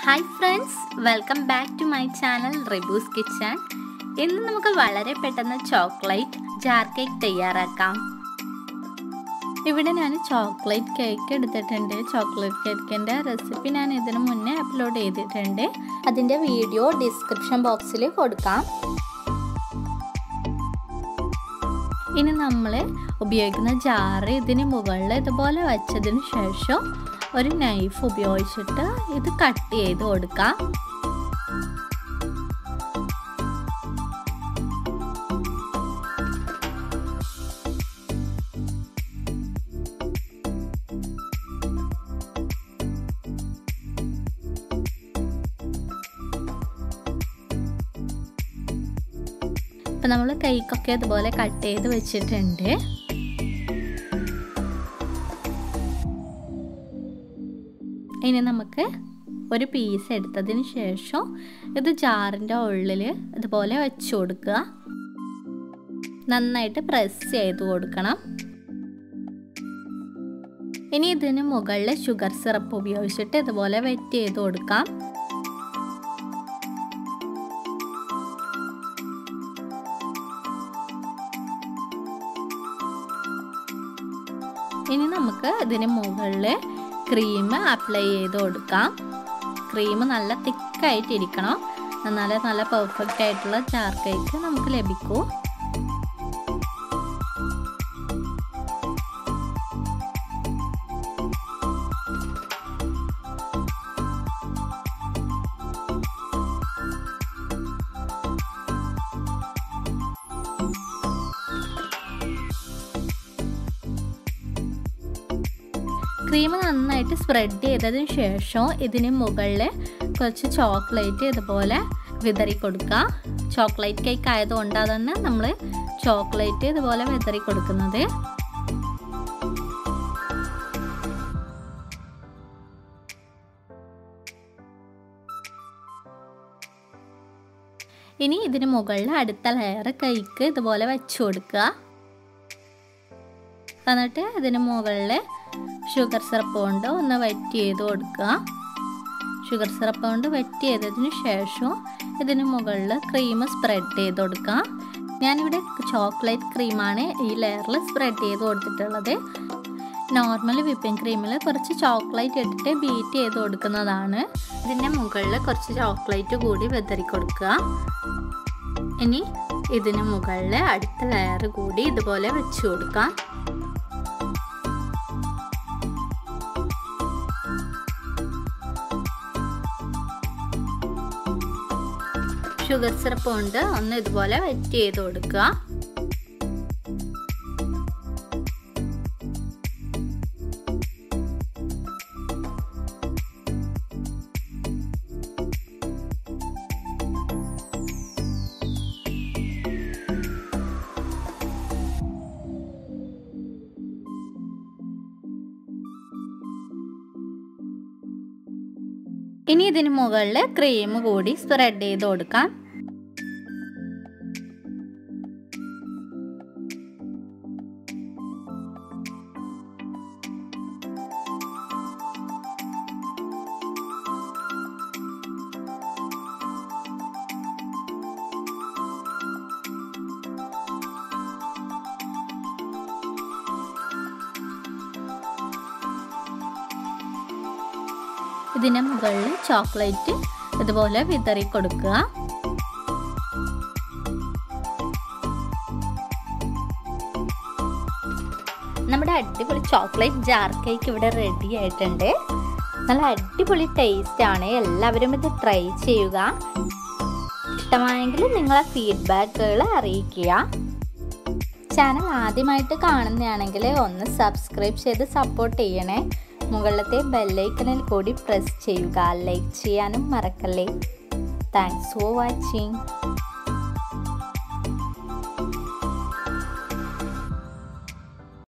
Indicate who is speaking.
Speaker 1: hi friends welcome back to my channel റിബൂസ് kitchen ഇന്ന് നമുക്ക് വളരെ പെട്ടെന്ന് ചോക്ലേറ്റ് ജാർ കേക്ക് തയ്യാറാക്കാം ഇവിടെ ഞാൻ ചോക്ലേറ്റ് കേക്ക് എടുത്തിട്ടുണ്ട് ചോക്ലേറ്റ് കേക്കിൻ്റെ റെസിപ്പി ഞാൻ ഇതിനു മുന്നേ അപ്ലോഡ് ചെയ്തിട്ടുണ്ട് അതിൻ്റെ വീഡിയോ ഡിസ്ക്രിപ്ഷൻ ബോക്സിൽ കൊടുക്കാം ഇനി നമ്മൾ ഉപയോഗിക്കുന്ന ജാറ് ഇതിന് മുകളിൽ ഇതുപോലെ വെച്ചതിന് ശേഷം ഒരു നൈഫ് ഉപയോഗിച്ചിട്ട് ഇത് കട്ട് ചെയ്ത് കൊടുക്കാം ഇപ്പം നമ്മൾ കൈക്കൊക്കെ അതുപോലെ കട്ട് ചെയ്ത് വെച്ചിട്ടുണ്ട് ഇനി നമുക്ക് ഒരു പീസ് എടുത്തതിന് ശേഷം ഇത് ജാറിൻ്റെ ഉള്ളിൽ ഇതുപോലെ വെച്ച് കൊടുക്കുക നന്നായിട്ട് പ്രസ് ചെയ്ത് കൊടുക്കണം ഇനി ഇതിന് മുകളിൽ ഷുഗർ സിറപ്പ് ഉപയോഗിച്ചിട്ട് ഇതുപോലെ വെറ്റ് ചെയ്ത് കൊടുക്കാം ഇനി നമുക്ക് ഇതിന് മുകളിൽ ക്രീം അപ്ലൈ ചെയ്ത് കൊടുക്കാം ക്രീം നല്ല തിക്കായിട്ടിരിക്കണം എന്നാലേ നല്ല പെർഫെക്റ്റ് ആയിട്ടുള്ള ചാർ കേക്ക് നമുക്ക് ലഭിക്കൂ ക്രീം നന്നായിട്ട് സ്പ്രെഡ് ചെയ്തതിന് ശേഷം ഇതിന് മുകളിൽ കുറച്ച് ചോക്ലേറ്റ് ഇതുപോലെ വിതറി കൊടുക്കുക ചോക്ലേറ്റ് കേക്ക് ആയതുകൊണ്ടാണ് തന്നെ നമ്മൾ ചോക്ലേറ്റ് ഇതുപോലെ വിതറി കൊടുക്കുന്നത് ഇനി ഇതിന് മുകളിൽ അടുത്ത ലെയർ കൈക്ക് ഇതുപോലെ വെച്ചു കൊടുക്കുക എന്നിട്ട് ഇതിന് മുകളിൽ ഷുഗർ സിറപ്പ് കൊണ്ട് ഒന്ന് വെറ്റ് ചെയ്ത് കൊടുക്കുക ഷുഗർ സിറപ്പ് കൊണ്ട് വെറ്റ് ചെയ്തതിന് ശേഷം ഇതിന് മുകളിൽ ക്രീം സ്പ്രെഡ് ചെയ്ത് കൊടുക്കുക ഞാനിവിടെ ചോക്ലേറ്റ് ക്രീമാണ് ഈ ലെയറിൽ സ്പ്രെഡ് ചെയ്ത് കൊടുത്തിട്ടുള്ളത് നോർമൽ വിപ്പിംഗ് ക്രീമിൽ കുറച്ച് ചോക്ലേറ്റ് ഇട്ടിട്ട് ബീറ്റ് ചെയ്ത് കൊടുക്കുന്നതാണ് ഇതിൻ്റെ മുകളിൽ കുറച്ച് ചോക്ലേറ്റ് കൂടി വെതറി കൊടുക്കുക ഇനി ഇതിന് മുകളിൽ അടുത്ത ലെയർ കൂടി ഇതുപോലെ വെച്ച് കൊടുക്കാം ഷുഗർ സിറപ്പ് കൊണ്ട് ഒന്ന് ഇതുപോലെ വെറ്റ് ചെയ്ത് കൊടുക്കുക ഇനി ഇതിന് മുകളിൽ ക്രീം കൂടി സ്പ്രെഡ് ചെയ്ത് കൊടുക്കാം ഇതിന് മുകളിൽ ചോക്ലേറ്റ് ഇതുപോലെ വിതറി കൊടുക്കുക നമ്മുടെ അടിപൊളി ചോക്ലേറ്റ് ജാർ കേക്ക് ഇവിടെ റെഡി ആയിട്ടുണ്ട് നല്ല അടിപൊളി ടേസ്റ്റ് ആണ് എല്ലാവരും ഇത് ട്രൈ ചെയ്യുക ഇഷ്ടമായെങ്കിൽ നിങ്ങളെ ഫീഡ്ബാക്കുകൾ അറിയിക്കുക ചാനൽ ആദ്യമായിട്ട് കാണുന്നതാണെങ്കിൽ ഒന്ന് സബ്സ്ക്രൈബ് ചെയ്ത് സപ്പോർട്ട് ചെയ്യണേ മുകളിലത്തെ ബെല്ലൈക്കണിൽ കൂടി പ്രസ് ചെയ്യുക ലൈക്ക് ചെയ്യാനും മറക്കല്ലേ താങ്ക്സ് ഫോർ വാച്ചിങ്